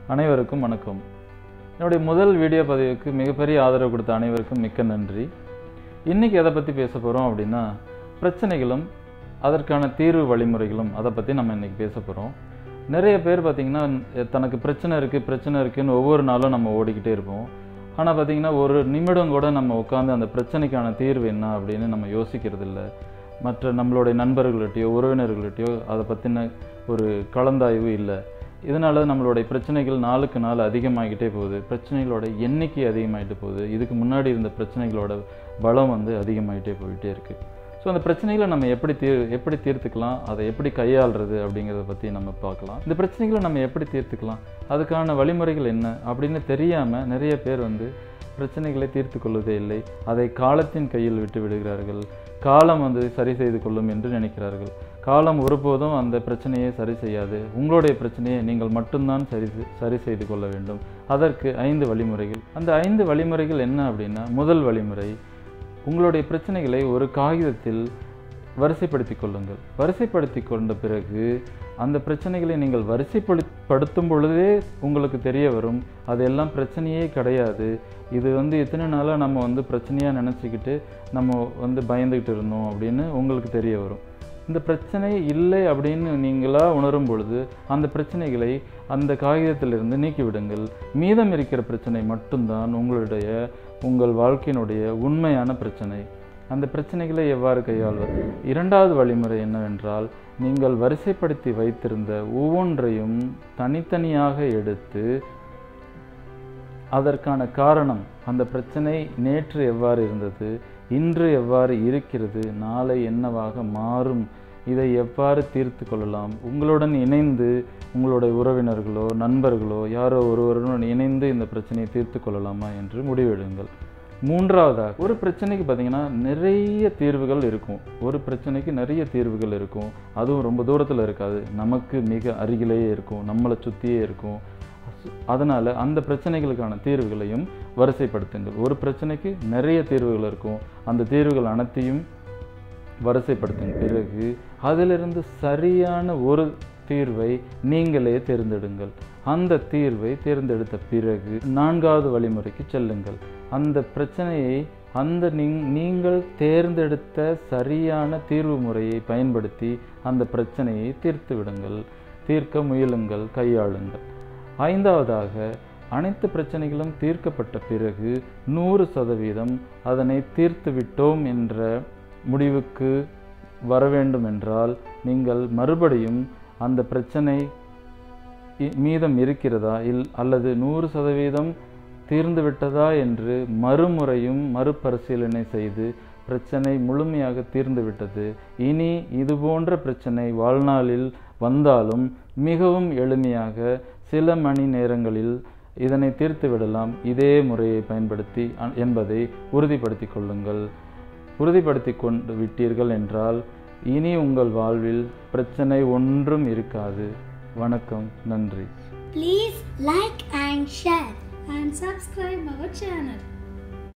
அனைவருக்கும் வணக்கம் என்னுடைய முதல் வீடியோ பதிவுக்கு மிகப்பெரிய ஆதரவு கொடுத்த அனைவருக்கும் மிக்க நன்றி இன்னைக்கு எதை பற்றி பேச போகிறோம் அப்படின்னா பிரச்சனைகளும் அதற்கான தீர்வு வழிமுறைகளும் அதை பற்றி நம்ம இன்னைக்கு பேச போகிறோம் நிறைய பேர் பார்த்திங்கன்னா தனக்கு பிரச்சனை இருக்குது பிரச்சனை இருக்குன்னு ஒவ்வொரு நாளும் நம்ம ஓடிக்கிட்டே இருப்போம் ஆனால் பார்த்திங்கன்னா ஒரு நிமிடம் கூட நம்ம உட்காந்து அந்த பிரச்சனைக்கான தீர்வு என்ன அப்படின்னு நம்ம யோசிக்கிறது இல்லை மற்ற நம்மளுடைய நண்பர்கள்கிட்டயோ உறவினர்கள்கிட்டயோ அதை பற்றின ஒரு கலந்தாய்வு இல்லை இதனால நம்மளுடைய பிரச்சனைகள் நாளுக்கு நாள் அதிகமாகிட்டே போகுது பிரச்சனைகளோட எண்ணிக்கை அதிகமாகிட்டு போகுது இதுக்கு முன்னாடி இருந்த பிரச்சனைகளோட பலம் வந்து அதிகமாகிட்டே போயிட்டே இருக்குது ஸோ அந்த பிரச்சனைகளை நம்ம எப்படி தீர் எப்படி தீர்த்துக்கலாம் அதை எப்படி கையாளுறது அப்படிங்கிறத பற்றி நம்ம பார்க்கலாம் இந்த பிரச்சனைகளை நம்ம எப்படி தீர்த்துக்கலாம் அதுக்கான வழிமுறைகள் என்ன அப்படின்னு தெரியாமல் நிறைய பேர் வந்து பிரச்சனைகளை தீர்த்து கொள்வதே இல்லை அதை காலத்தின் கையில் விட்டு விடுகிறார்கள் காலம் வந்து சரி செய்து கொள்ளும் என்று நினைக்கிறார்கள் காலம் ஒருபோதும் அந்த பிரச்சனையை சரி செய்யாது உங்களுடைய பிரச்சனையை நீங்கள் மட்டும்தான் சரி செ- சரி செய்து கொள்ள வேண்டும் அதற்கு ஐந்து வழிமுறைகள் அந்த ஐந்து வழிமுறைகள் என்ன அப்படின்னா முதல் வழிமுறை உங்களுடைய பிரச்சனைகளை ஒரு காகிதத்தில் வரிசைப்படுத்தி கொள்ளுங்கள் வரிசைப்படுத்தி கொண்ட பிறகு அந்த பிரச்சனைகளை நீங்கள் வரிசைப்படுத்தும் பொழுதே உங்களுக்கு தெரிய வரும் அதெல்லாம் பிரச்சனையே கிடையாது இது வந்து இத்தனை நாளாக நம்ம வந்து பிரச்சனையாக நினச்சிக்கிட்டு நம்ம வந்து பயந்துக்கிட்டு இருந்தோம் அப்படின்னு உங்களுக்கு தெரிய வரும் இந்த பிரச்சனை இல்லை அப்படின்னு நீங்களாக உணரும் பொழுது அந்த பிரச்சனைகளை அந்த காகிதத்திலிருந்து நீக்கிவிடுங்கள் மீதம் இருக்கிற பிரச்சனை மட்டும்தான் உங்களுடைய உங்கள் வாழ்க்கையினுடைய உண்மையான பிரச்சனை அந்த பிரச்சனைகளை எவ்வாறு கையாள்வது இரண்டாவது வழிமுறை என்னவென்றால் நீங்கள் வரிசைப்படுத்தி வைத்திருந்த ஒவ்வொன்றையும் தனித்தனியாக எடுத்து அதற்கான காரணம் அந்த பிரச்சனை நேற்று எவ்வாறு இருந்தது இன்று எவ்வாறு இருக்கிறது நாளை என்னவாக மாறும் இதை எவ்வாறு தீர்த்து கொள்ளலாம் உங்களுடன் இணைந்து உங்களுடைய உறவினர்களோ நண்பர்களோ யாரோ ஒருவருடன் இணைந்து இந்த பிரச்சனையை தீர்த்து கொள்ளலாமா என்று முடிவெடுங்கள் மூன்றாவதாக ஒரு பிரச்சனைக்கு பார்த்தீங்கன்னா நிறைய தீர்வுகள் இருக்கும் ஒரு பிரச்சனைக்கு நிறைய தீர்வுகள் இருக்கும் அதுவும் ரொம்ப தூரத்தில் இருக்காது நமக்கு மிக அருகிலேயே இருக்கும் நம்மளை சுற்றியே இருக்கும் அதனால் அந்த பிரச்சனைகளுக்கான தீர்வுகளையும் வரிசைப்படுத்துங்கள் ஒரு பிரச்சனைக்கு நிறைய தீர்வுகள் இருக்கும் அந்த தீர்வுகள் அனைத்தையும் வரிசைப்படுத்துங்க பிறகு அதிலிருந்து சரியான ஒரு தீர்வை நீங்களே தேர்ந்தெடுங்கள் அந்த தீர்வை தேர்ந்தெடுத்த பிறகு நான்காவது வழிமுறைக்கு செல்லுங்கள் அந்த பிரச்சனையை அந்த நீங்- நீங்கள் தேர்ந்தெடுத்த சரியான தீர்வு முறையை பயன்படுத்தி அந்த பிரச்சனையை தீர்த்து விடுங்கள் தீர்க்க முயலுங்கள் கையாளுங்கள் ஐந்தாவதாக அனைத்து பிரச்சனைகளும் தீர்க்கப்பட்ட பிறகு நூறு சதவீதம் அதனை தீர்த்து விட்டோம் என்ற முடிவுக்கு வர வேண்டும் என்றால் நீங்கள் மறுபடியும் அந்த பிரச்சனை இ- மீதம் இருக்கிறதா இல் அல்லது நூறு சதவீதம் தீர்ந்து விட்டதா என்று மறுமுறையும் மறுபரிசீலனை செய்து பிரச்சனை முழுமையாக தீர்ந்து விட்டது இனி இது போன்ற பிரச்சனை வாழ்நாளில் வந்தாலும் மிகவும் எளிமையாக சில மணி நேரங்களில் இதனை தீர்த்து விடலாம் இதே முறையை பயன்படுத்தி அ- என்பதை உறுதிப்படுத்திக் கொள்ளுங்கள் உறுதிப்படுத்தி கொண்டு விட்டீர்கள் என்றால் இனி உங்கள் வாழ்வில் பிரச்சனை ஒன்றும் இருக்காது வணக்கம் நன்றி Please like and share. and subscribe our channel.